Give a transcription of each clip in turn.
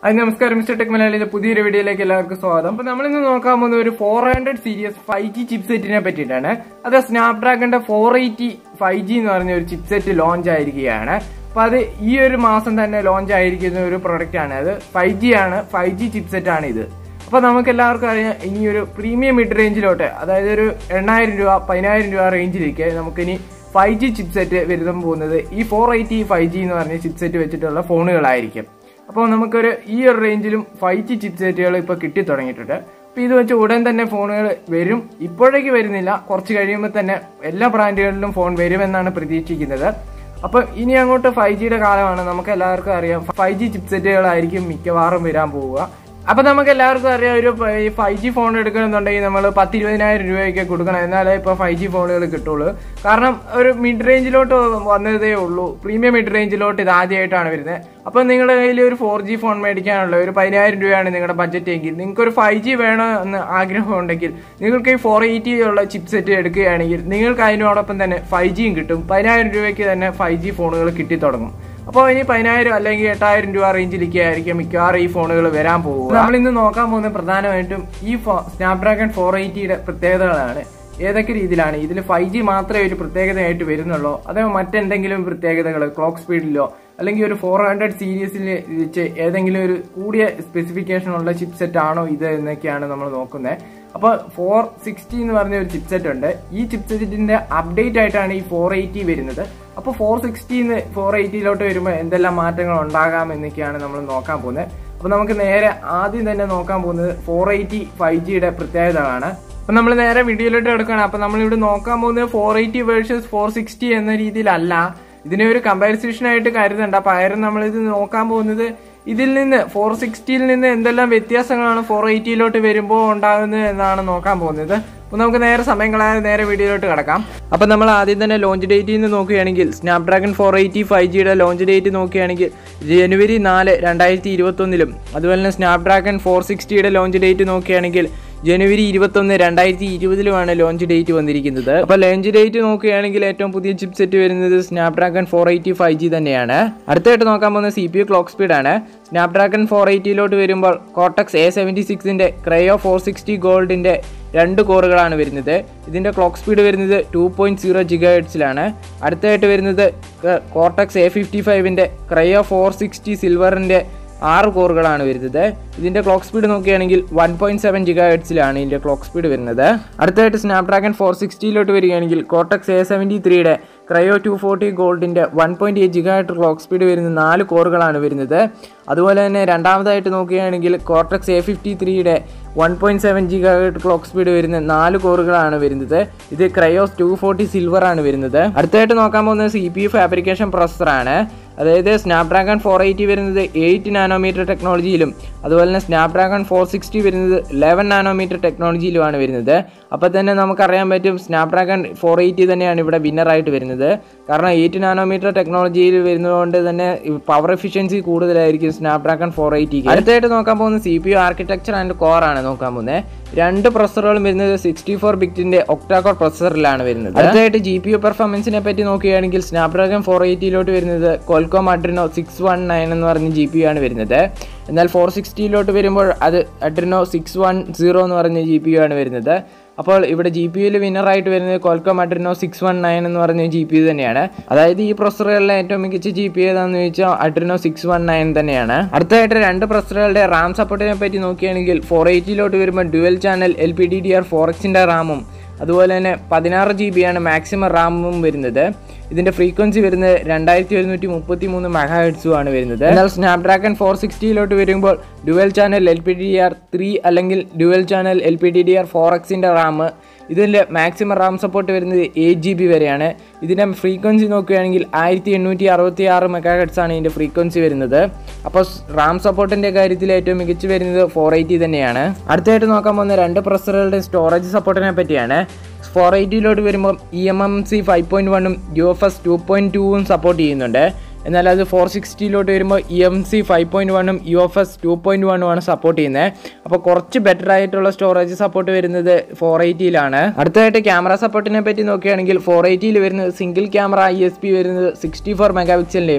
അത് നമസ്കാരം mister tech മലയാളിയുടെ പുതിയൊരു വീഡിയോയിലേക്ക് എല്ലാവർക്കും സ്വാഗതം അപ്പൊ നമ്മൾ ഇന്ന് നോക്കാൻ പോകുന്ന ഒരു four hundred series five G ചിപ്സെറ്റിനെ പറ്റിയിട്ടാണ് അത് സ്നാപ്ഡ്രാഗന്റെ ഫോർ എയ്റ്റി ഫൈവ് ജി എന്ന് പറഞ്ഞ ഒരു ചിപ്സെറ്റ് ലോഞ്ച് ആയിരിക്കുകയാണ് അപ്പൊ അത് ഈ ഒരു മാസം തന്നെ ലോഞ്ച് ആയിരിക്കുന്ന ഒരു പ്രൊഡക്റ്റ് ആണ് അത് ഫൈവ് ജി ആണ് ഫൈവ് ജി ചിപ്സെറ്റ് ആണ് ഇത് അപ്പൊ നമുക്ക് എല്ലാവർക്കും അറിയാം ഇനി ഒരു പ്രീമിയം മിഡ് റേഞ്ചിലോട്ട് അതായത് ഒരു എണ്ണായിരം രൂപ പതിനായിരം രൂപ റേഞ്ചിലേക്ക് നമുക്കിനി ഫൈവ് ജി ചിപ്സെറ്റ് വരുന്ന പോകുന്നത് ഈ ഫോർ എയ്റ്റി ഫൈവ് ജി എന്ന് പറഞ്ഞ ചിപ്സെറ്റ് വെച്ചിട്ടുള്ള ഫോണുകളായിരിക്കും അപ്പോൾ നമുക്കൊരു ഈ ഒരു റേഞ്ചിലും ഫൈവ് ജി ചിപ്സെറ്റുകൾ ഇപ്പോൾ കിട്ടി തുടങ്ങിയിട്ടുണ്ട് അപ്പോൾ ഇത് വെച്ച് ഉടൻ തന്നെ ഫോണുകൾ വരും ഇപ്പോഴേക്ക് വരുന്നില്ല കുറച്ച് കഴിയുമ്പോൾ തന്നെ എല്ലാ ബ്രാൻഡുകളിലും ഫോൺ വരുമെന്നാണ് പ്രതീക്ഷിക്കുന്നത് അപ്പൊ ഇനി അങ്ങോട്ട് ഫൈവ് ജിയുടെ കാലമാണ് നമുക്ക് എല്ലാവർക്കും അറിയാം ഫൈവ് ജി ചിപ്സെറ്റുകളായിരിക്കും മിക്കവാറും വരാൻ പോവുക അപ്പൊ നമുക്ക് എല്ലാവർക്കും അറിയാം ഒരു ഫൈവ് ജി ഫോൺ എടുക്കണമെന്നുണ്ടെങ്കിൽ നമ്മൾ പത്ത് ഇരുപതിനായിരം രൂപയൊക്കെ കൊടുക്കണം എന്നാലേ ഇപ്പൊ ഫൈവ് ജി ഫോണുകൾ കിട്ടുള്ളൂ കാരണം ഒരു മിഡ് റേഞ്ചിലോട്ട് വന്നതേ ഉള്ളൂ പ്രീമിയം മിഡ് റേഞ്ചിലോട്ട് ഇത് ആദ്യമായിട്ടാണ് വരുന്നത് അപ്പൊ നിങ്ങളുടെ കയ്യിൽ ഒരു ഫോർ ജി ഫോൺ മേടിക്കാനുള്ള ഒരു പതിനായിരം രൂപയാണ് നിങ്ങളുടെ ബഡ്ജറ്റ് എങ്കിൽ നിങ്ങൾക്ക് ഒരു ഫൈവ് ജി വേണമെന്ന് ആഗ്രഹം ഉണ്ടെങ്കിൽ നിങ്ങൾക്ക് ഈ ഫോർ എയ്റ്റി ഉള്ള ചിപ്സെറ്റ് എടുക്കുകയാണെങ്കിൽ നിങ്ങൾക്ക് അതിനോടൊപ്പം തന്നെ ഫൈവ് ജിയും കിട്ടും പതിനായിരം രൂപയ്ക്ക് തന്നെ ഫൈവ് ജി ഫോണുകൾ കിട്ടി തുടങ്ങും അപ്പോൾ ഇനി പതിനായിരം അല്ലെങ്കിൽ എട്ടായിരം രൂപ റേഞ്ചിലേക്ക് ആയിരിക്കും മിക്കവാറും ഈ ഫോണുകൾ വരാൻ പോകുക നമ്മൾ ഇന്ന് നോക്കാൻ പോകുന്നത് പ്രധാനമായിട്ടും ഈ സ്നാപ്ഡ്രാഗൺ ഫോർ എയ്റ്റിയുടെ പ്രത്യേകതകളാണ് ഏതൊക്കെ രീതിയിലാണ് ഇതിൽ ഫൈവ് ജി മാത്രമേ ഒരു പ്രത്യേകതയായിട്ട് വരുന്നുള്ളൂ അതോ മറ്റെന്തെങ്കിലും പ്രത്യേകതകൾ ക്ലോക്ക് സ്പീഡിലോ അല്ലെങ്കിൽ ഒരു ഫോർ ഹൺഡ്രഡ് സീരീസിൽ വെച്ച് ഏതെങ്കിലും ഒരു കൂടിയ സ്പെസിഫിക്കേഷൻ ഉള്ള ചിപ്സെറ്റ് ആണോ ഇത് എന്നൊക്കെയാണ് നമ്മൾ നോക്കുന്നത് അപ്പോൾ ഫോർ സിക്സ്റ്റി എന്ന് പറഞ്ഞ ഒരു ചിപ്സെറ്റ് ഉണ്ട് ഈ ചിപ്സെറ്റിന്റെ അപ്ഡേറ്റ് ആയിട്ടാണ് ഈ ഫോർ എയ്റ്റി വരുന്നത് അപ്പോൾ ഫോർ സിക്സ്റ്റിന്ന് ഫോർ എയ്റ്റിയിലോട്ട് വരുമ്പോൾ എന്തെല്ലാം മാറ്റങ്ങൾ ഉണ്ടാകാം എന്നൊക്കെയാണ് നമ്മൾ നോക്കാൻ പോകുന്നത് അപ്പോൾ നമുക്ക് നേരെ ആദ്യം തന്നെ നോക്കാൻ പോകുന്നത് ഫോർ എയ്റ്റി ഫൈവ് ജിയുടെ പ്രത്യേകതകളാണ് അപ്പൊ നമ്മൾ നേരെ വീഡിയോയിലോട്ട് എടുക്കണം അപ്പൊ നമ്മളിവിടെ നോക്കാൻ പോകുന്നത് four eighty versus four sixty എന്ന രീതിയിലല്ല ഇതിനെ ഒരു കമ്പാരിസേഷൻ ആയിട്ട് കരുതണ്ട പകരം നമ്മൾ ഇത് നോക്കാൻ പോകുന്നത് ഇതിൽ നിന്ന് ഫോർ സിക്സ്റ്റിയിൽ നിന്ന് എന്തെല്ലാം വ്യത്യാസങ്ങളാണ് ഫോർ എയ്റ്റിയിലോട്ട് വരുമ്പോൾ ഉണ്ടാകുന്നത് എന്നാണ് നോക്കാൻ പോകുന്നത് അപ്പോൾ നമുക്ക് നേരെ സമയം കളയാതെ നേരെ വീഡിയോയിലോട്ട് കിടക്കാം അപ്പോൾ നമ്മൾ ആദ്യം തന്നെ ലോഞ്ച് ഡേറ്റിൽ നിന്ന് നോക്കുകയാണെങ്കിൽ സ്നാപ്ഡ്രാഗൺ ഫോർ എയ്റ്റി ഫൈവ് ജിയുടെ ലോഞ്ച് ഡേറ്റ് നോക്കുകയാണെങ്കിൽ ജനുവരി നാല് രണ്ടായിരത്തി ഇരുപത്തൊന്നിലും അതുപോലെ തന്നെ സ്നാപ്ഡ്രാഗൺ ഫോർ സിക്സ്റ്റിയുടെ ലോഞ്ച് ഡേറ്റ് നോക്കുകയാണെങ്കിൽ ജനുവരി ഇരുപത്തൊന്ന് രണ്ടായിരത്തി ഇരുപതിലുമാണ് ലോഞ്ച് ഡേറ്റ് വന്നിരിക്കുന്നത് അപ്പോൾ ലോഞ്ച് ഡേറ്റ് നോക്കുകയാണെങ്കിൽ ഏറ്റവും പുതിയ ചിപ്സെറ്റ് വരുന്നത് Snapdragon four eighty five G തന്നെയാണ് അടുത്തായിട്ട് നോക്കാൻ പോകുന്ന സി പി യു ക്ലോക്ക് സ്പീഡാണ് സ്നാപ്ഡ്രാഗൺ ഫോർ എയ്റ്റിയിലോട്ട് വരുമ്പോൾ കോട്ടക്സ് എ സെവൻറ്റി സിക്സിൻ്റെ ക്രയോ ഫോർ സിക്സ്റ്റി ഗോൾഡിൻ്റെ രണ്ട് കോറുകളാണ് വരുന്നത് ഇതിൻ്റെ ക്ലോക്ക് സ്പീഡ് വരുന്നത് ടു പോയിൻറ്റ് സീറോ ജിഗ ഹെഡ്സിലാണ് അടുത്തായിട്ട് വരുന്നത് കോട്ടക്സ് എ ഫിഫ്റ്റി ഫൈവിൻ്റെ ക്രയോ ഫോർ സിക്സ്റ്റി സിൽവറിൻ്റെ ആറ് കോറുകളാണ് വരുന്നത് ഇതിൻ്റെ ക്ലോക്ക് സ്പീഡ് നോക്കുകയാണെങ്കിൽ വൺ പോയിൻറ്റ് സെവൻ ജിഗ ഹെഡ്സിലാണ് ഇതിൻ്റെ ക്ലോക്ക് സ്പീഡ് വരുന്നത് അടുത്തായിട്ട് സ്നാപ്ഡ്രാഗൺ ഫോർ സിക്സ്റ്റിയിലോട്ട് വരികയാണെങ്കിൽ കോട്ടക്സ് എ സെവൻറ്റി ത്രീയുടെ ക്രയോ ടു ഫോർട്ടി ഗോൾഡിൻ്റെ വൺ പോയിൻറ്റ് എയ്റ്റ് ജിഗായിട്ട് ക്ലോക്ക് സ്പീഡ് വരുന്ന നാല് കോറുകളാണ് വരുന്നത് അതുപോലെ തന്നെ രണ്ടാമതായിട്ട് നോക്കുകയാണെങ്കിൽ കോർട്ടക്സ് എ ഫിഫ്റ്റി ത്രീയുടെ വൺ പോയിൻറ്റ് സെവൻ ജിഗായിട്ട് ക്ലോക്ക് സ്പീഡ് വരുന്ന നാല് കോറുകളാണ് വരുന്നത് ഇത് ക്രയോസ് ടു ഫോർട്ടി സിൽവർ ആണ് വരുന്നത് അടുത്തായിട്ട് നോക്കാൻ പോകുന്നത് സി പി യു ഫാബ്രിക്കേഷൻ പ്രോസസ്സറാണ് അതായത് സ്നാപ്ഡ്രാഗൺ ഫോർ എയ്റ്റി വരുന്നത് എയ്റ്റ് നാനോമീറ്റർ ടെക്നോളജിയിലും അതുപോലെ തന്നെ സ്നാപ്ഡ്രാഗൺ ഫോർ സിക്സ്റ്റി വരുന്നത് ലെവൻ നാനോമീറ്റർ ടെക്നോളജിയിലുമാണ് വരുന്നത് അപ്പോൾ തന്നെ നമുക്കറിയാൻ പറ്റും സ്നാപ്ഡ്രാഗൺ ഫോർ എയ്റ്റി തന്നെയാണ് ഇവിടെ വിന്നറായിട്ട് വരുന്നത് കാരണം എയ്റ്റ് നാനോമീറ്റർ ടെക്നോളജിയിൽ വരുന്നതുകൊണ്ട് തന്നെ പവർ എഫിഷ്യൻസി കൂടുതലായിരിക്കും സ്നാപ്ഡ്രാഗൺ ഫോർ എയ്റ്റി അടുത്തായിട്ട് നോക്കാൻ പോകുന്ന C P U architecture and core ആണ് നോക്കാൻ പോകുന്നത് രണ്ട് പ്രൊസറുകളും വരുന്നത് സിക്സ്റ്റി ഫോർ ബിറ്റിന്റെ ഒക്ടാകോർ പ്രൊസസറിലാണ് വരുന്നത് അടുത്തായിട്ട് ജി പി യു പെർഫോമൻസിനെ പറ്റി നോക്കുകയാണെങ്കിൽ സ്നാപ്ഡ്രാഗൺ ഫോർ എയ്റ്റിയിലോട്ട് വരുന്നത് Qualcomm Adreno six one nine എന്ന് പറഞ്ഞ ജി പി യു ആണ് വരുന്നത് എന്നാൽ ഫോർ സിക്സ്റ്റിയിലോട്ട് വരുമ്പോൾ അത് അഡ്രിനോ സിക്സ് വൺ സീറോ എന്ന് പറഞ്ഞ ജി പി യു ആണ് വരുന്നത് അപ്പോൾ ഇവിടെ ജി പി യുവിൽ വിന്നറായിട്ട് വരുന്നത് Qualcomm Adreno six one nine എന്ന് പറഞ്ഞ ജി പി യു തന്നെയാണ് അതായത് ഈ പ്രൊസറുകളിലെ ഏറ്റവും മികച്ച ജി പി ഏതാണെന്ന് ചോദിച്ചാൽ അഡ്രിനോ സിക്സ് വൺ നയൻ തന്നെയാണ് അടുത്തതായിട്ട് രണ്ട് പ്രൊസറുകളുടെ റാം സപ്പോർട്ടിനെ പറ്റി നോക്കുകയാണെങ്കിൽ ഫോർ എയ്റ്റിയിലോട്ട് വരുമ്പോൾ dual channel L P D D R four എക്സിൻ്റെ റാമും അതുപോലെ തന്നെ പതിനാറ് ജി ബി ആണ് മാക്സിമം റാമും വരുന്നത് ഇതിന്റെ ഫ്രീക്വൻസി വരുന്നത് രണ്ടായിരത്തി ഒരുന്നൂറ്റി മുപ്പത്തി മൂന്ന് മെഗാ ഹെഡ്സും ആണ് വരുന്നത് എന്നാൽ സ്നാപ്ഡ്രാഗൺ ഫോർ സിക്സ്റ്റിയിലോട്ട് വരുമ്പോൾ dual channel L P D D R three അല്ലെങ്കിൽ dual channel L P D D R four എക്സിൻ്റെ റാം ഇതിൻ്റെ മാക്സിമം റാം സപ്പോർട്ട് വരുന്നത് എയ്റ്റ് ജി ബി വരെയാണ് ഇതിൻ്റെ ഫ്രീക്വൻസി നോക്കുകയാണെങ്കിൽ ആയിരത്തി എണ്ണൂറ്റി അറുപത്തി ആറ് മെഗാ ഹെഡ്സ് ആണ് ഇതിൻ്റെ ഫ്രീക്വൻസി വരുന്നത് അപ്പോൾ റാം സപ്പോർട്ടിൻ്റെ കാര്യത്തിൽ ഏറ്റവും മികച്ചു വരുന്നത് ഫോർ എയ്റ്റി തന്നെയാണ് അടുത്തായിട്ട് നോക്കാൻ പോകുന്ന രണ്ട് പ്രൊസറുകളുടെ സ്റ്റോറേജ് സപ്പോർട്ടിനെ പറ്റിയാണ് ഫോർ എയ്റ്റിയിലോട്ട് വരുമ്പോൾ E M M C five point വണ്ണും U F S two point ടൂവും സപ്പോർട്ട് ചെയ്യുന്നുണ്ട് എന്നാൽ അത് ഫോർ സിക്സ്റ്റിയിലോട്ട് വരുമ്പോൾ E M C five point വണ്ണും U F S two point വണ്ണും ആണ് സപ്പോർട്ട് ചെയ്യുന്നത് അപ്പോൾ കുറച്ച് ബെറ്റർ ആയിട്ടുള്ള സ്റ്റോറേജ് സപ്പോർട്ട് വരുന്നത് ഫോർ എയ്റ്റിയിലാണ് അടുത്തതായിട്ട് ക്യാമറ സപ്പോർട്ടിനെ പറ്റി നോക്കുകയാണെങ്കിൽ ഫോർ എയ്റ്റിയിൽ വരുന്നത് single camera I S P വരുന്നത് സിക്സ്റ്റി ഫോർ മെഗാ പിക്സലിൻ്റെയും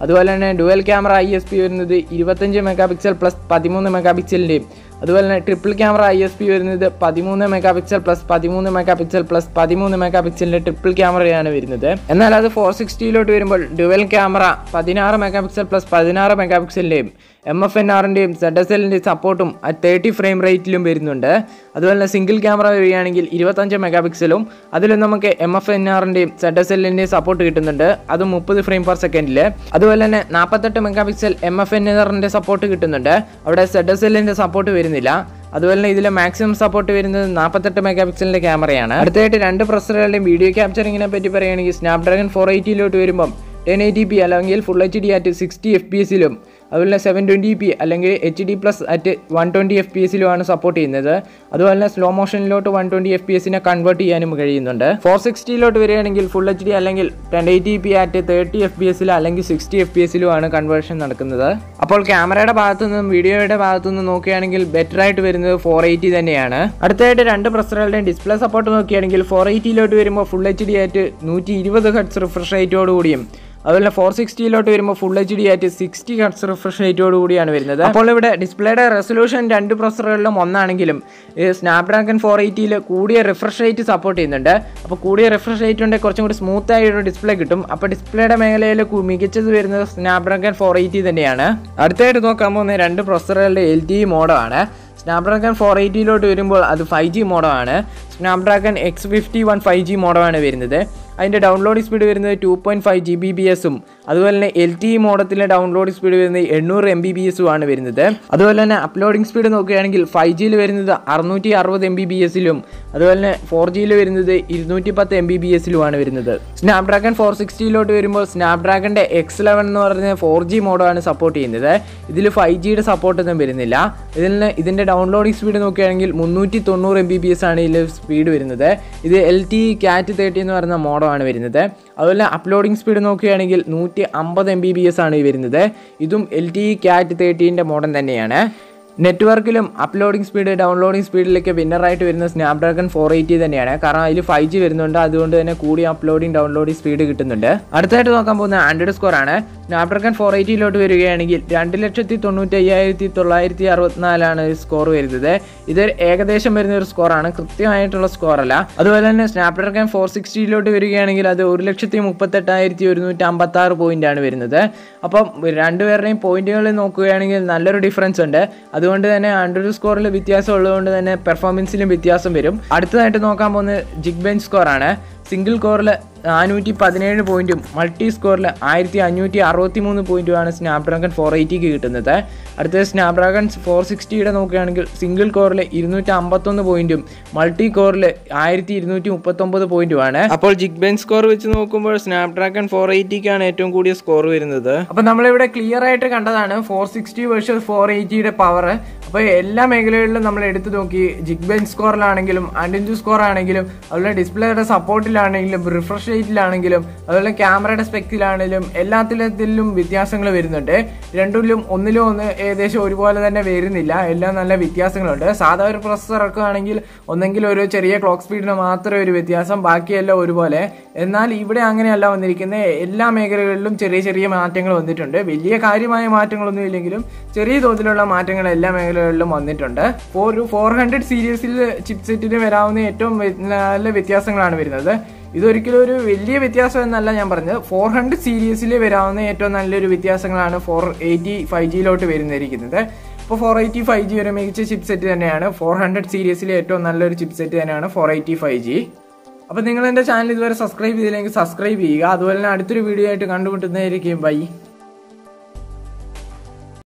അതുപോലെ തന്നെ dual camera I S P വരുന്നത് ഇരുപത്തഞ്ച് മെഗാ പിക്സൽ പ്ലസ് പതിമൂന്ന് മെഗാ പിക്സലിൻ്റെയും അതുപോലെ തന്നെ triple camera I S P വരുന്നത് പതിമൂന്ന് മെഗാ പിക്സൽ പ്ലസ് പതിമൂന്ന് മെഗാ പിക്സൽ പ്ലസ് പതിമൂന്ന് മെഗാ പിക്സലിൻ്റെ ട്രിപ്പിൾ ക്യാമറയാണ് വരുന്നത് എന്നാൽ അത് ഫോർ സിക്സ്റ്റിയിലോട്ട് വരുമ്പോൾ ഡുവൽ ക്യാമറ പതിനാറ് മെഗാ പിക്സൽ പ്ലസ് പതിനാറ് മെഗാ പിക്സലിൻ്റെയും എം എഫ് എൻ ആറിൻ്റെയും സെഡ് എസ് എല്ലിൻ്റെയും സപ്പോർട്ടും അറ്റ് തേർട്ടി ഫ്രെയിം റേറ്റിലും വരുന്നുണ്ട് അതുപോലെ തന്നെ സിംഗിൾ ക്യാമറ വരികയാണെങ്കിൽ ഇരുപത്തഞ്ച് മെഗാ പിക്സലും അതിലും നമുക്ക് എം എഫ് എൻ ആറിൻ്റെയും സെഡ് എസ് എല്ലിൻ്റെയും സപ്പോർട്ട് കിട്ടുന്നുണ്ട് അതും മുപ്പത് ഫ്രെയിം പെർ സെക്കൻഡിൽ അതുപോലെ തന്നെ നാൽപ്പത്തെട്ട് mega pixel M F N ആറിൻ്റെ സപ്പോർട്ട് കിട്ടുന്നുണ്ട് അവിടെ സെഡ് എസ് എല്ലിൻ്റെ സപ്പോർട്ട് വരുന്നില്ല അതുപോലെ തന്നെ ഇതിൽ മാക്സിമം സപ്പോർട്ട് വരുന്നത് നാൽപ്പത്തെട്ട് മെഗാ പിക്സലിൻ്റെ ക്യാമറയാണ് അടുത്തായിട്ട് രണ്ട് പ്രൊസറുകളുടെയും വീഡിയോ ക്യാപ്ചറിങ്ങിനെ പറ്റി പറയുകയാണെങ്കിൽ സ്നാപ്ഡ്രാഗൺ ഫോർ എയ്റ്റിയിലോട്ട് വരുമ്പം ടെൻ എയ്റ്റി പി അല്ലെങ്കിൽ full H D at sixty F P എസിലും അതുപോലെ സെവൻ ട്വൻറ്റി പി അല്ലെങ്കിൽ H D plus at one twenty F P എസിലുമാണ് സപ്പോർട്ട് ചെയ്യുന്നത് അതുപോലെ തന്നെ സ്ലോ മോഷനിലോട്ട് വൺ ട്വൻറ്റി എഫ് പി എസിനെ കൺവേർട്ട് ചെയ്യാനും കഴിയുന്നുണ്ട് ഫോർ സിക്സ്റ്റിയിലോട്ട് വരികയാണെങ്കിൽ ഫുൾ എച്ച് ഡി അല്ലെങ്കിൽ ten eighty P at thirty F P എസിലോ അല്ലെങ്കിൽ സിക്സ്റ്റി എഫ് പി എസിലുമാണ് കൺവേർഷൻ നടക്കുന്നത് അപ്പോൾ ക്യാമറയുടെ ഭാഗത്തു നിന്നും വീഡിയോയുടെ ഭാഗത്തു നിന്നും നോക്കുകയാണെങ്കിൽ ബെറ്റർ ആയിട്ട് വരുന്നത് ഫോർ എയ്റ്റി തന്നെയാണ് അടുത്തായിട്ട് രണ്ട് പ്രസറുകളുടെയും ഡിസ്പ്ലേ സപ്പോർട്ട് നോക്കുകയാണെങ്കിൽ ഫോർ എയ്റ്റിയിലോട്ട് വരുമ്പോൾ ഫുൾ എച്ച് ഡി ആയിട്ട് നൂറ്റി ഇരുപത് ഹെഡ്സ് റിഫ്രഷ് റേറ്റോട് കൂടിയും അതുപോലെ ഫോർ സിക്സ്റ്റിയിലോട്ട് വരുമ്പോൾ ഫുൾ എച്ച് ഡി ആയിട്ട് സിക്സ്റ്റി ഹെഡ്സ് റിഫ്രഷ് റേറ്റോട് കൂടിയാണ് വരുന്നത് അപ്പോൾ ഇവിടെ ഡിസ്പ്ലേയുടെ റെസൊല്യൂഷൻ രണ്ട് പ്രൊസറുകളിലും ഒന്നാണെങ്കിലും സ്നാപ്ഡ്രാഗൺ ഫോർ എയ്റ്റിയിൽ കൂടിയ റിഫ്രഷ് റേറ്റ് സപ്പോർട്ട് ചെയ്യുന്നുണ്ട് അപ്പോൾ കൂടിയ റിഫ്രഷ് റേറ്റ് ഉണ്ടെങ്കിൽ കുറച്ചും കൂടി സ്മൂത്ത് ആയ ഒരു ഡിസ്പ്ലേ കിട്ടും അപ്പോൾ ഡിസ്പ്ലേയുടെ മേഖലയിൽ കു- മികച്ചത് വരുന്നത് സ്നാപ്ഡ്രാഗൺ ഫോർ എയ്റ്റി തന്നെയാണ് അടുത്തായിട്ട് നോക്കാൻ പോകുന്ന രണ്ട് പ്രൊസറുകളുടെ എൽ ടി മോഡമാണ് സ്നാപ്ഡ്രാഗൺ ഫോർ എയ്റ്റിയിലോട്ട് വരുമ്പോൾ അത് ഫൈവ് ജി മോഡമാണ് Snapdragon X fifty one five G മോഡമാണ് വരുന്നത് അതിൻ്റെ ഡൗൺലോഡിംഗ് സ്പീഡ് വരുന്നത് two point five G B B എസും അതുപോലെ തന്നെ എൽ ടി മോഡത്തിലെ ഡൗൺലോഡിംഗ് സ്പീഡ് വരുന്നത് എണ്ണൂറ് എം ബി ബി എസും ആണ് വരുന്നത് അതുപോലെ തന്നെ അപ്ലോഡിംഗ് സ്പീഡ് നോക്കുകയാണെങ്കിൽ ഫൈവ് ജിയിൽ വരുന്നത് അറുന്നൂറ്റി അറുപത് എം ബി ബി എസിലും അതുപോലെ തന്നെ ഫോർ ജിയിൽ വരുന്നത് ഇരുന്നൂറ്റി പത്ത് എം ബി ബി എസിലുമാണ് വരുന്നത് സ്നാപ്ഡ്രാഗൺ ഫോർ സിക്സ്റ്റിയിലോട്ട് വരുമ്പോൾ സ്നാപ്ഡ്രാഗണിൻ്റെ എക്സ് ലെവൻ എന്ന് പറയുന്ന ഫോർ ജി മോഡാണ് സപ്പോർട്ട് ചെയ്യുന്നത് ഇതിൽ ഫൈവ് ജിയുടെ സപ്പോർട്ടൊന്നും വരുന്നില്ല ഇതിൽ നിന്ന് ഇതിൻ്റെ ഡൗൺലോഡിംഗ് സ്പീഡ് നോക്കുകയാണെങ്കിൽ മുന്നൂറ്റി തൊണ്ണൂറ് എം ബി ബി എസ് ആണ് ഇതിൽ സ്പീഡ് വരുന്നത് ഇത് എൽ ടി കാറ്റ് തേർട്ടി എന്ന് പറയുന്ന മോഡമാണ് വരുന്നത് അതുപോലെ അപ്ലോഡിംഗ് സ്പീഡ് നോക്കുകയാണെങ്കിൽ നൂറ്റി അമ്പത് എം ബി ബി എസ് ആണ് ഈ വരുന്നത് ഇതും എൽ ടി കാറ്റ് തേർട്ടീൻ്റെ മോഡൽ തന്നെയാണ് നെറ്റ്വർക്കിലും അപ്ലോഡിംഗ് സ്പീഡ് ഡൗൺലോഡിംഗ് സ്പീഡിലൊക്കെ വിന്നറായിട്ട് വരുന്ന സ്നാപ്ഡ്രാഗൺ ഫോർ എയ്റ്റി തന്നെയാണ് കാരണം അതിൽ ഫൈവ് ജി വരുന്നുണ്ട് അതുകൊണ്ട് തന്നെ കൂടിയ അപ്ലോഡിംഗ് ഡൗൺലോഡിംഗ് സ്പീഡ് കിട്ടുന്നുണ്ട് അടുത്തായിട്ട് നോക്കാൻ പോകുന്ന ആൻഡ്രോയിഡ് സ്കോർ ആണ് സ്നാപ്ഡ്രാഗൺ ഫോർ എയ്റ്റിയിലോട്ട് വരികയാണെങ്കിൽ രണ്ട് ലക്ഷത്തി തൊണ്ണൂറ്റി അയ്യായിരത്തി തൊള്ളായിരത്തി അറുപത്തിനാലാണ് സ്കോർ വരുന്നത് ഇത് ഏകദേശം വരുന്ന ഒരു സ്കോറാണ് കൃത്യമായിട്ടുള്ള സ്കോർ അല്ല അതുപോലെ തന്നെ സ്നാപ്ഡ്രാഗൺ ഫോർ സിക്സ്റ്റിയിലോട്ട് വരികയാണെങ്കിൽ അത് ഒരു ലക്ഷത്തി മുപ്പത്തെട്ടായിരത്തി ഒരുന്നൂറ്റി അമ്പത്തി ആറ് പോയിന്റ് ആണ് വരുന്നത് അപ്പം രണ്ടുപേരുടെയും പോയിന്റുകളിൽ നോക്കുകയാണെങ്കിൽ നല്ലൊരു ഡിഫറൻസ് ഉണ്ട് അതുകൊണ്ട് തന്നെ ആൻഡ്രോയിഡ് സ്കോറിൽ വ്യത്യാസം ഉള്ളതുകൊണ്ട് തന്നെ പെർഫോമൻസിലും വ്യത്യാസം വരും അടുത്തതായിട്ട് നോക്കാൻ പോകുന്നത് ജിഗ് ബെഞ്ച് സ്കോറാണ് സിംഗിൾ കോറിൽ നാനൂറ്റി പതിനേഴ് പോയിന്റും മൾട്ടി സ്കോറിൽ ആയിരത്തി അഞ്ഞൂറ്റി അറുപത്തി മൂന്ന് പോയിന്റുമാണ് സ്നാപ്ഡ്രാഗൺ ഫോർ എയ്റ്റിക്ക് കിട്ടുന്നത് അടുത്തത് സ്നാപ്ഡ്രാഗൺ ഫോർ സിക്സ്റ്റിയുടെ നോക്കുകയാണെങ്കിൽ സിംഗിൾ കോറിൽ ഇരുന്നൂറ്റി അമ്പത്തൊന്ന് പോയിന്റും മൾട്ടി കോറിൽ ആയിരത്തി ഇരുന്നൂറ്റി മുപ്പത്തൊമ്പത് പോയിന്റുമാണ് അപ്പോൾ ജിഗ് ബെഞ്ച് സ്കോർ വെച്ച് നോക്കുമ്പോൾ സ്നാപ്ഡ്രാഗൺ ഫോർ എയ്റ്റിക്കാണ് ഏറ്റവും കൂടിയ സ്കോർ വരുന്നത് അപ്പോൾ നമ്മളിവിടെ ക്ലിയർ ആയിട്ട് കണ്ടതാണ് ഫോർ സിക്സ്റ്റി വേഴ്സസ് ഫോർ എയ്റ്റിയുടെ പവർ അപ്പോൾ എല്ലാ മേഖലകളിലും നമ്മൾ എടുത്തു നോക്കി ജിഗ് ബെഞ്ച് സ്കോറിലാണെങ്കിലും ആൻഡിൻജു സ്കോർ ആണെങ്കിലും അതുപോലെ ഡിസ്പ്ലേയുടെ സപ്പോർട്ടിലാണെങ്കിലും റിഫ്രഷ് റേറ്റിലാണെങ്കിലും അതുപോലെ ക്യാമറയുടെ സ്പെക്റ്റിലാണെങ്കിലും എല്ലാത്തിലും വ്യത്യാസങ്ങൾ വരുന്നുണ്ട് രണ്ടിലും ഒന്നിലും ഒന്ന് ഏകദേശം ഒരുപോലെ തന്നെ വരുന്നില്ല എല്ലാം നല്ല വ്യത്യാസങ്ങളുണ്ട് സാധാ ഒരു പ്രൊസസ്സർ ഇറക്കുകയാണെങ്കിൽ ഒന്നെങ്കിൽ ഒരു ചെറിയ ക്ലോക്ക് സ്പീഡിന് മാത്രമേ ഒരു വ്യത്യാസം ബാക്കിയെല്ലാം ഒരുപോലെ എന്നാൽ ഇവിടെ അങ്ങനെയല്ല വന്നിരിക്കുന്നത് എല്ലാ മേഖലകളിലും ചെറിയ ചെറിയ മാറ്റങ്ങൾ വന്നിട്ടുണ്ട് വലിയ കാര്യമായ മാറ്റങ്ങളൊന്നും ഇല്ലെങ്കിലും ചെറിയ തോതിലുള്ള മാറ്റങ്ങൾ എല്ലാ മേഖലകളിലും വന്നിട്ടുണ്ട് ഫോർ ഒരു ഫോർ ഹൺഡ്രഡ് സീരീസിൽ ചിപ്സെറ്റിന് വരാവുന്ന ഏറ്റവും വെ- നല്ല വ്യത്യാസങ്ങളാണ് വരുന്നത് ഇതൊരിക്കലും ഒരു വലിയ വ്യത്യാസം എന്നല്ല ഞാൻ പറഞ്ഞത് ഫോർ ഹൺഡ്രഡ് സീരീസിൽ വരാവുന്ന ഏറ്റവും നല്ലൊരു വ്യത്യാസങ്ങളാണ് ഫോർ എയ്റ്റി ഫൈവ് ജിയിലോട്ട് വരുന്നിരിക്കുന്നത് ഇപ്പോൾ ഫോർ എയ്റ്റി ഫൈവ് ജി ഒരു മികച്ച ചിപ്പ് സെറ്റ് തന്നെയാണ് ഫോർ ഹൺഡ്രഡ് സീരീസിലെ ഏറ്റവും നല്ലൊരു ചിപ്പ് സെറ്റ് തന്നെയാണ് ഫോർ എയ്റ്റി ഫൈവ് ജി അപ്പോൾ നിങ്ങൾ എൻ്റെ ചാനൽ ഇതുവരെ സബ്സ്ക്രൈബ് ചെയ്തില്ലെങ്കിൽ സബ്സ്ക്രൈബ് ചെയ്യുക അതുപോലെ തന്നെ അടുത്തൊരു വീഡിയോ ആയിട്ട് കണ്ടുമുട്ടുന്നതായിരിക്കും ബൈ